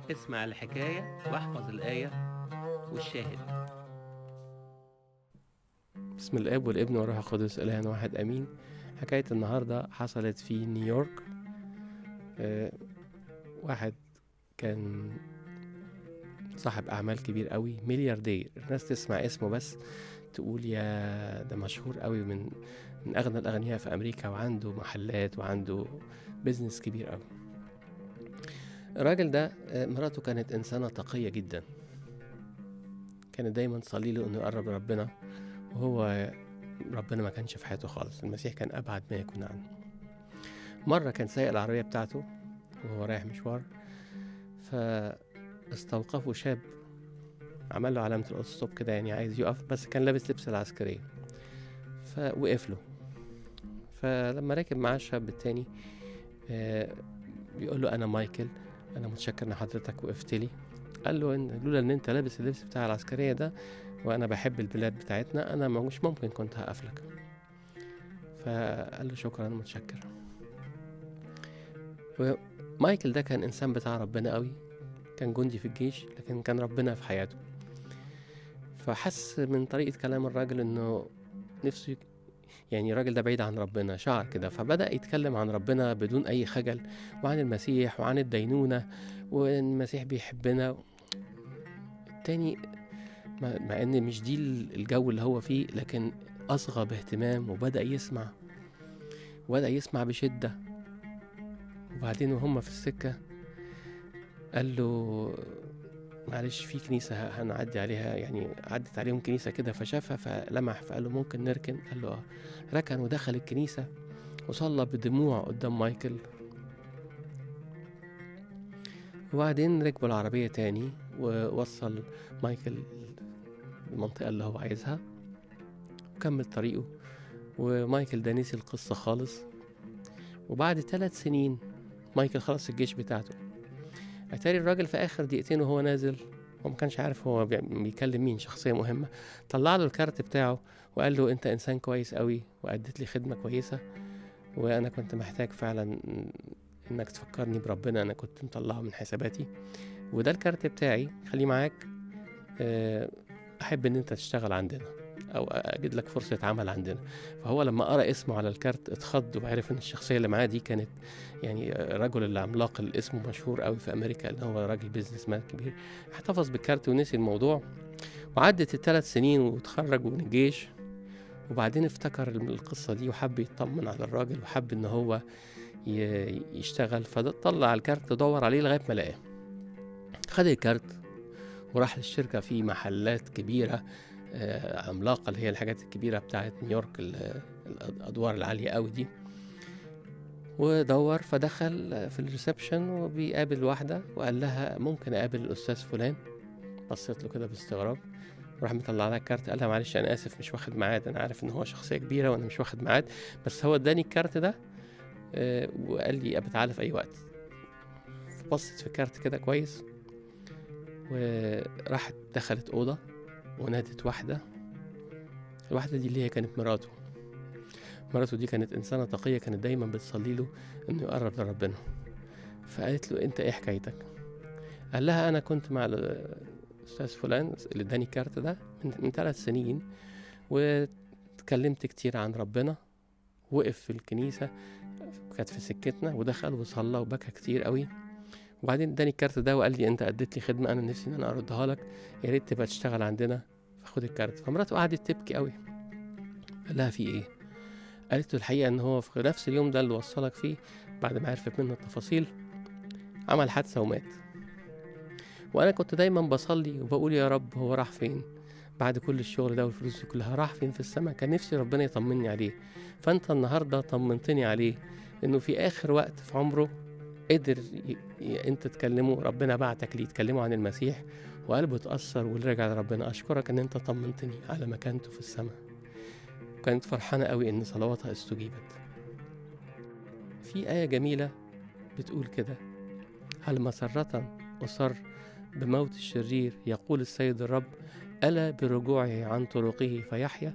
اسمع الحكاية واحفظ الآية والشاهد بسم الاب والابن والروح القدس اله واحد امين حكايه النهارده حصلت في نيويورك آه، واحد كان صاحب اعمال كبير قوي ملياردير الناس تسمع اسمه بس تقول يا ده مشهور قوي من من اغنى الاغنياء في امريكا وعنده محلات وعنده بيزنس كبير قوي الراجل ده آه، مراته كانت انسانه تقيه جدا كانت دايما تصلي له انه يقرب لربنا وهو ربنا ما كانش في حياته خالص المسيح كان أبعد ما يكون عنه مرة كان سايق العربية بتاعته وهو رايح مشوار فاستوقفه شاب عمل له علامة الأوتوستوب كده يعني عايز يقف بس كان لابس لبس العسكرية فوقف له فلما ركب معاه الشاب التاني آه، بيقول له أنا مايكل أنا متشكر إن حضرتك وقفت لي قال له إن لولا إن أنت لابس اللبس بتاع العسكرية ده وانا بحب البلاد بتاعتنا انا مش ممكن كنت هقفلك فقال له شكرا انا متشكر ومايكل ده كان انسان بتاع ربنا قوي كان جندي في الجيش لكن كان ربنا في حياته فحس من طريقة كلام الراجل انه نفسه يك- يعني الراجل ده بعيد عن ربنا شعر كده فبدأ يتكلم عن ربنا بدون أي خجل وعن المسيح وعن الدينونة وإن المسيح بيحبنا التاني مع مع ان مش دي ال- الجو اللي هو فيه لكن اصغى باهتمام وبدا يسمع وبدا يسمع بشده وبعدين وهم في السكه قال له معلش في كنيسة ه- هنعدي عليها يعني عدت عليهم كنيسة كده فشافها فلمح فقال له ممكن نركن قال له اه ركن ودخل الكنيسة وصلى بدموع قدام مايكل وبعدين ركبوا العربية تاني ووصل مايكل المنطقة اللي هو عايزها وكمل طريقه ومايكل ده نسي القصة خالص وبعد ثلاث سنين مايكل خلص الجيش بتاعته اتاري الراجل في اخر دقيقتين وهو نازل هو ما كانش عارف هو بي- بيكلم مين شخصية مهمة طلع له الكارت بتاعه وقال له انت انسان كويس قوي واديت لي خدمة كويسة وانا كنت محتاج فعلا انك تفكرني بربنا انا كنت مطلعه من حساباتي وده الكارت بتاعي خليه معاك آه، احب ان انت تشتغل عندنا او اجد لك فرصه عمل عندنا فهو لما قرا اسمه على الكارت اتخض وعرف ان الشخصيه اللي معاه دي كانت يعني الرجل العملاق اللي اسمه مشهور قوي في امريكا اللي هو راجل بيزنس مان كبير احتفظ بالكارت ونسي الموضوع وعدت الثلاث سنين وتخرج من الجيش وبعدين افتكر القصة دي وحب يطمن على الراجل وحب ان هو ي- يشتغل فطلع الكارت دور عليه لغاية ما لقاه خد الكارت وراح للشركة في محلات كبيرة آه، عملاقة اللي هي الحاجات الكبيرة بتاعت نيويورك ال- الأدوار العالية قوي دي ودور فدخل في الريسبشن وبيقابل واحدة وقال لها ممكن أقابل الأستاذ فلان بصيت له كده باستغراب راح مطلع لها الكارت قال لها معلش أنا آسف مش واخد ميعاد أنا عارف إن هو شخصية كبيرة وأنا مش واخد ميعاد بس هو اداني الكارت ده آه، وقال لي أبقى تعالى في أي وقت بصت في الكارت كده كويس وراحت دخلت أوضة ونادت واحدة الواحدة دي اللي هي كانت مراته مراته دي كانت إنسانة تقية كانت دايما بتصلي له إنه يقرب لربنا فقالت له أنت إيه حكايتك؟ قال لها أنا كنت مع الأستاذ فلان اللي اداني الكارت ده من, من ثلاث سنين واتكلمت كتير عن ربنا وقف في الكنيسة كانت في سكتنا ودخل وصلى وبكى كتير قوي وبعدين اداني الكارت ده وقال لي انت اديت لي خدمه انا نفسي ان انا اردها لك يا ريت تبقى تشتغل عندنا فخد الكارت فمراته قعدت تبكي قوي قال لها في ايه قالت له الحقيقه ان هو في نفس اليوم ده اللي وصلك فيه بعد ما عرفت منه التفاصيل عمل حادثه ومات وانا كنت دايما بصلي وبقول يا رب هو راح فين بعد كل الشغل ده والفلوس دي كلها راح فين في السماء كان نفسي ربنا يطمني عليه فانت النهارده طمنتني عليه انه في اخر وقت في عمره قدر ي... ي... انت تكلمه ربنا بعتك ليه تكلمه عن المسيح وقلبه اتأثر ورجع لربنا أشكرك إن أنت طمنتني على مكانته في السماء كانت فرحانة قوي إن صلواتها استجيبت في آية جميلة بتقول كده هل مسرة أصر بموت الشرير يقول السيد الرب ألا برجوعه عن طرقه فيحيا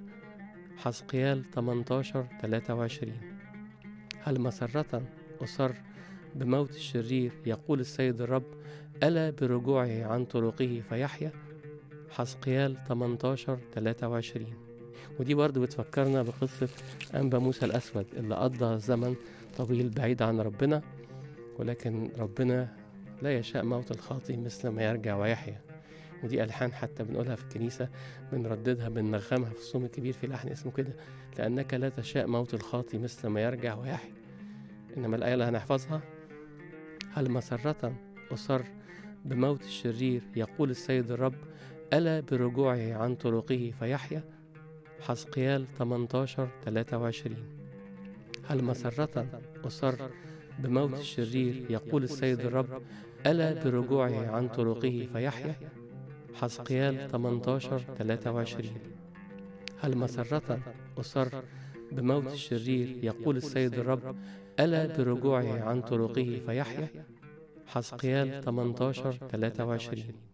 حسقيال 18 23 هل مسرة أصر بموت الشرير يقول السيد الرب ألا برجوعه عن طرقه فيحيا حسقيال 18 23 ودي برضو بتفكرنا بقصة أنبا موسى الأسود اللي قضى زمن طويل بعيد عن ربنا ولكن ربنا لا يشاء موت الخاطي مثل ما يرجع ويحيا ودي ألحان حتى بنقولها في الكنيسة بنرددها بنغمها في الصوم الكبير في لحن اسمه كده لأنك لا تشاء موت الخاطي مثل ما يرجع ويحيا إنما الآية اللي هنحفظها هل مسرة أصر بموت الشرير يقول السيد الرب ألا برجوعه عن طرقه فيحيا حسقيال 18 23 هل مسرة أصر بموت الشرير يقول السيد الرب ألا برجوعه عن طرقه فيحيا حسقيال 18 23 هل مسرة أصر بموت الشرير يقول السيد الرب ألا برجوعه عن طرقه فيحيا حسقيال 18 23